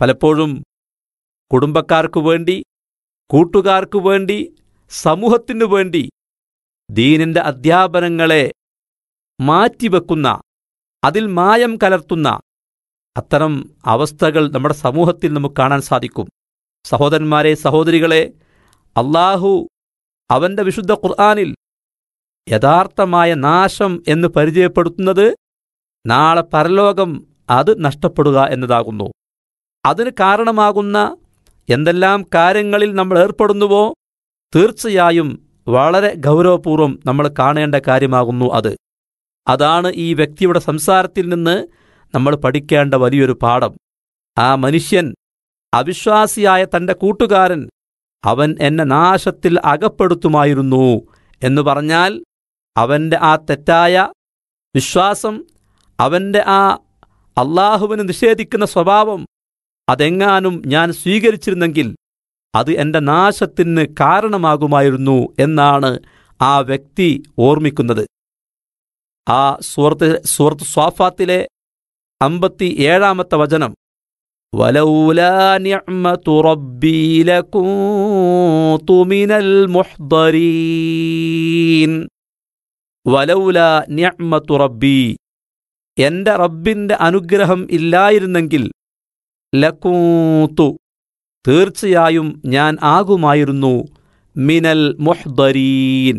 പലപ്പോഴും കുടുംബക്കാർക്ക് വേണ്ടി കൂട്ടുകാർക്ക് വേണ്ടി സമൂഹത്തിനു വേണ്ടി ദീനിന്റെ അധ്യാപനങ്ങളെ മാറ്റിവെക്കുന്ന അതിൽ മായം കലർത്തുന്ന അത്തരം അവസ്ഥകൾ നമ്മുടെ സമൂഹത്തിൽ നമുക്ക് കാണാൻ സാധിക്കും സഹോദരന്മാരെ സഹോദരികളെ അള്ളാഹു അവന്റെ വിശുദ്ധ ഖുർആാനിൽ യഥാർത്ഥമായ നാശം എന്ന് പരിചയപ്പെടുത്തുന്നത് നാളെ പരലോകം അത് നഷ്ടപ്പെടുക എന്നതാകുന്നു അതിന് കാരണമാകുന്ന എന്തെല്ലാം കാര്യങ്ങളിൽ നമ്മൾ ഏർപ്പെടുന്നുവോ തീർച്ചയായും വളരെ ഗൗരവപൂർവ്വം നമ്മൾ കാണേണ്ട കാര്യമാകുന്നു അത് അതാണ് ഈ വ്യക്തിയുടെ സംസാരത്തിൽ നിന്ന് നമ്മൾ പഠിക്കേണ്ട വലിയൊരു പാഠം ആ മനുഷ്യൻ അവിശ്വാസിയായ തന്റെ കൂട്ടുകാരൻ അവൻ എന്നെ നാശത്തിൽ അകപ്പെടുത്തുമായിരുന്നു എന്ന് പറഞ്ഞാൽ അവന്റെ ആ തെറ്റായ വിശ്വാസം അവന്റെ ആ അള്ളാഹുവിന് നിഷേധിക്കുന്ന സ്വഭാവം അതെങ്ങാനും ഞാൻ സ്വീകരിച്ചിരുന്നെങ്കിൽ അത് എന്റെ നാശത്തിന് കാരണമാകുമായിരുന്നു എന്നാണ് ആ വ്യക്തി ഓർമ്മിക്കുന്നത് ആ സുഹൃത്ത് സുഹൃത്ത് സ്വാഫാത്തിലെ അമ്പത്തി ഏഴാമത്തെ വചനം വലൗലാ നിഅ്മതു റബ്ബീ ലകൂന്തു മിനൽ മുഹ്ദരീൻ വലൗലാ നിഅ്മതു റബ്ബീ എന്റെ റബ്ബിന്റെ അനുഗ്രഹം ഇല്ലായിരുന്നെങ്കിൽ ലക്കൂത്തു തീർച്ചയായും ഞാൻ ആകുമായിരുന്നു മിനൽ മുഹ്ദരീൻ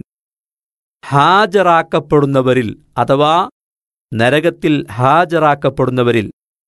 ഹാജരാക്കപ്പെടുന്നവരിൽ അഥവാ നരകത്തിൽ ഹാജരാക്കപ്പെടുന്നവരിൽ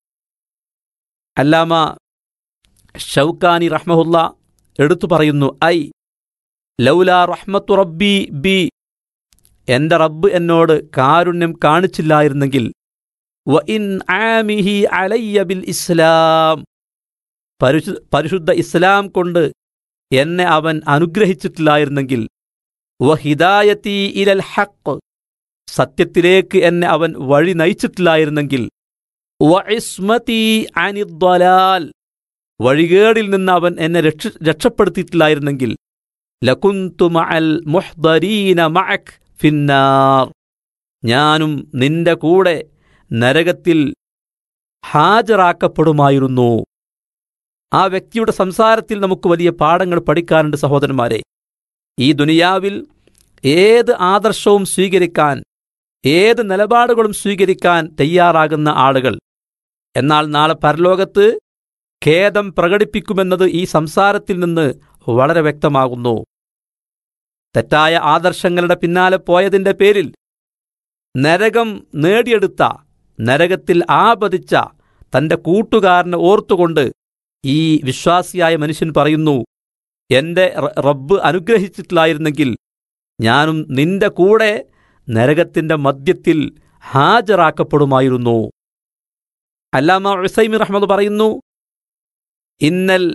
അല്ലാമ ഷൗക്കാനി റഹ്മഹുല്ല എടുത്തു പറയുന്നു ഐ ലൗലാ റഹ്മത്തു റബ്ബി ബി എന്റെ റബ്ബ് എന്നോട് കാരുണ്യം കാണിച്ചില്ലായിരുന്നെങ്കിൽ വ ഇൻ ആമിഹി അലയ്യ ബിൽ ഇസ്ലാം പരിശു പരിശുദ്ധ ഇസ്ലാം കൊണ്ട് എന്നെ അവൻ അനുഗ്രഹിച്ചിട്ടില്ലായിരുന്നെങ്കിൽ വ ഹിദായത്തി ഇലൽ ഹക്ക് സത്യത്തിലേക്ക് എന്നെ അവൻ വഴി നയിച്ചിട്ടില്ലായിരുന്നെങ്കിൽ വ ഇസ്മതി അനിദ്വലാൽ വഴികേടിൽ നിന്ന് അവൻ എന്നെ രക്ഷ രക്ഷപ്പെടുത്തിയിട്ടില്ലായിരുന്നെങ്കിൽ ലകുന്തു മഅൽ മുഹ്ദരീന മഅക് ഫിന്നാർ ഞാനും നിന്റെ കൂടെ നരകത്തിൽ ഹാജരാക്കപ്പെടുമായിരുന്നു ആ വ്യക്തിയുടെ സംസാരത്തിൽ നമുക്ക് വലിയ പാഠങ്ങൾ പഠിക്കാനുണ്ട് സഹോദരന്മാരെ ഈ ദുനിയാവിൽ ഏത് ആദർശവും സ്വീകരിക്കാൻ ഏത് നിലപാടുകളും സ്വീകരിക്കാൻ തയ്യാറാകുന്ന ആളുകൾ എന്നാൽ നാളെ പരലോകത്ത് ഖേദം പ്രകടിപ്പിക്കുമെന്നത് ഈ സംസാരത്തിൽ നിന്ന് വളരെ വ്യക്തമാകുന്നു തെറ്റായ ആദർശങ്ങളുടെ പിന്നാലെ പോയതിന്റെ പേരിൽ നരകം നേടിയെടുത്ത നരകത്തിൽ ആപതിച്ച തന്റെ കൂട്ടുകാരനെ ഓർത്തുകൊണ്ട് ഈ വിശ്വാസിയായ മനുഷ്യൻ പറയുന്നു എന്റെ റബ്ബ് അനുഗ്രഹിച്ചിട്ടില്ലായിരുന്നെങ്കിൽ ഞാനും നിന്റെ കൂടെ നരകത്തിന്റെ മധ്യത്തിൽ ഹാജരാക്കപ്പെടുമായിരുന്നു അല്ലാമ ഉസൈമി റഹ്മദ് പറയുന്നു ഇന്നൽ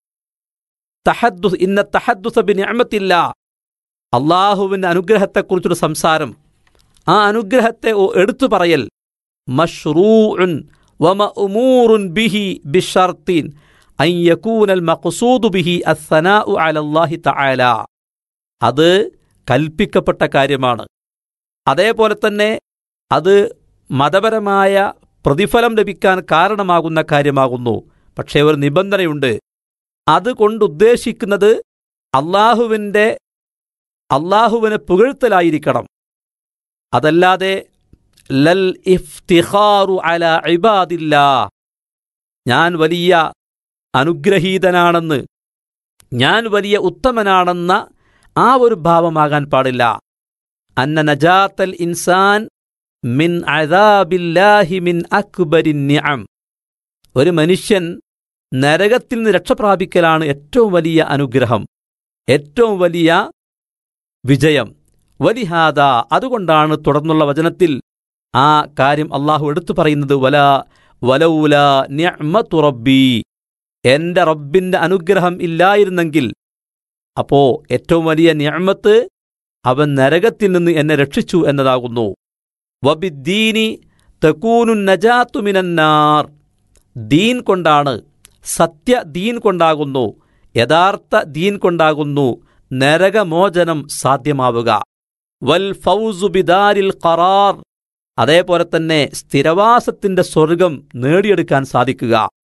തഹദ്ദു ഇന്ന തഹദ്ദുസ ബിനിഅമത്തില്ല അള്ളാഹുവിൻ്റെ അനുഗ്രഹത്തെക്കുറിച്ചൊരു സംസാരം ആ അനുഗ്രഹത്തെ എടുത്തു പറയൽ മഷ്റൂഉൻ വമഅ്മൂറുൻ ബിഹി ബിഷർത്തിൻ അൻ യകൂനൽ മഖ്സൂദു ബിഹി അസ്സനാഉ അലല്ലാഹി തആല അത് കൽപ്പിക്കപ്പെട്ട കാര്യമാണ് അതേപോലെ തന്നെ അത് മതപരമായ പ്രതിഫലം ലഭിക്കാൻ കാരണമാകുന്ന കാര്യമാകുന്നു പക്ഷേ ഒരു നിബന്ധനയുണ്ട് അതുകൊണ്ടുദ്ദേശിക്കുന്നത് അള്ളാഹുവിൻ്റെ അള്ളാഹുവിനെ പുകഴ്ത്തലായിരിക്കണം അതല്ലാതെ ലൽ ഇഫ്തിഖാറു അല ഇബാദില്ല ഞാൻ വലിയ അനുഗ്രഹീതനാണെന്ന് ഞാൻ വലിയ ഉത്തമനാണെന്ന ആ ഒരു ഭാവമാകാൻ പാടില്ല അന്ന നജാത്തൽ ഇൻസാൻ മിൻ അദാബില്ലാഹി മിൻ അക്ബരിൻ നിഅം ഒരു മനുഷ്യൻ നരകത്തിൽ നിന്ന് രക്ഷപ്രാപിക്കലാണ് ഏറ്റവും വലിയ അനുഗ്രഹം ഏറ്റവും വലിയ വിജയം വലിഹാദ അതുകൊണ്ടാണ് തുടർന്നുള്ള വചനത്തിൽ ആ കാര്യം അള്ളാഹു എടുത്തു പറയുന്നത് വല വലൗല നിഅ്മതു റബ്ബി എന്റെ റബ്ബിന്റെ അനുഗ്രഹം ഇല്ലായിരുന്നെങ്കിൽ അപ്പോ ഏറ്റവും വലിയ നിഅ്മത്ത് അവൻ നരകത്തിൽ നിന്ന് എന്നെ രക്ഷിച്ചു എന്നതാകുന്നു വബിദ്ദീനി തക്കൂനു നജാത്തു മിനന്നാർ ദീൻ കൊണ്ടാണ് സത്യ ദീൻ കൊണ്ടാകുന്നു യഥാർത്ഥ ദീൻ കൊണ്ടാകുന്നു നരകമോചനം സാധ്യമാവുക വൽ ഫൗസു ബിദാരിൽ ഖറാർ അതേപോലെ തന്നെ സ്ഥിരവാസത്തിന്റെ സ്വർഗം നേടിയെടുക്കാൻ സാധിക്കുക